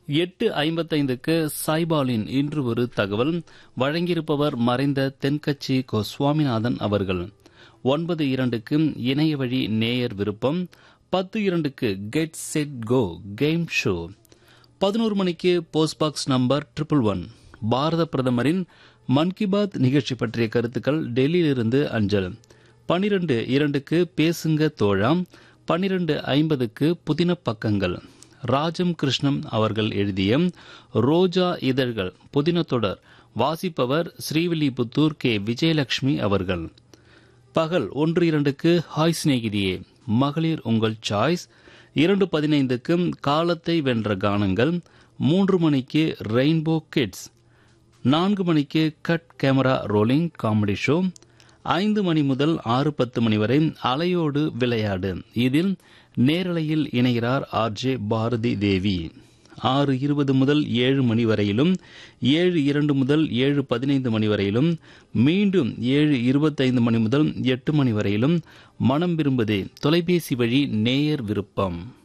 எட்டு ஐம்பத்தைந்துக்கு சாய்பாலின் இன்று ஒரு தகவல் வழங்கியிருப்பவர் மறைந்த தென்கட்சி கோ சுவாமிநாதன் அவர்கள் ஒன்பது இரண்டுக்கு இணைய வழி நேயர் விருப்பம் பத்து இரண்டுக்கு get set go game show பதினோரு மணிக்கு post box number triple one பாரத பிரதமரின் மன் கி பாத் நிகழ்ச்சி பற்றிய கருத்துக்கள் டெல்லியிலிருந்து அஞ்சல் பனிரெண்டு இரண்டுக்கு பேசுங்க தோழாம் பனிரெண்டு ஐம்பதுக்கு புதின பக்கங்கள் ராஜம் கிருஷ்ணம் அவர்கள் எழுதிய ரோஜா இதழ்கள் புதின தொடர் வாசிப்பவர் ஸ்ரீவில்லிபுத்தூர் கே விஜயலட்சுமி அவர்கள் பகல் ஒன்று இரண்டுக்கு ஹாய் சிநேகிதியே மகளிர் உங்கள் சாய்ஸ் இரண்டு பதினைந்துக்கு காலத்தை வென்ற கானங்கள் மூன்று மணிக்கு ரெயின்போ கிட்ஸ் நான்கு மணிக்கு cut camera rolling comedy show ஐந்து மணி முதல் ஆறு பத்து மணி வரை அலையோடு விளையாடு இதில் நேரலையில் இணைகிறார் ஆர்ஜே பாரதி தேவி ஆறு இருபது முதல் ஏழு மணி வரையிலும் ஏழு இரண்டு முதல் ஏழு பதினைந்து மணி வரையிலும் மீண்டும் ஏழு இருபத்தைந்து மணி முதல் எட்டு மணி வரையிலும் மனம் விரும்புதே தொலைபேசி வழி நேயர் விருப்பம்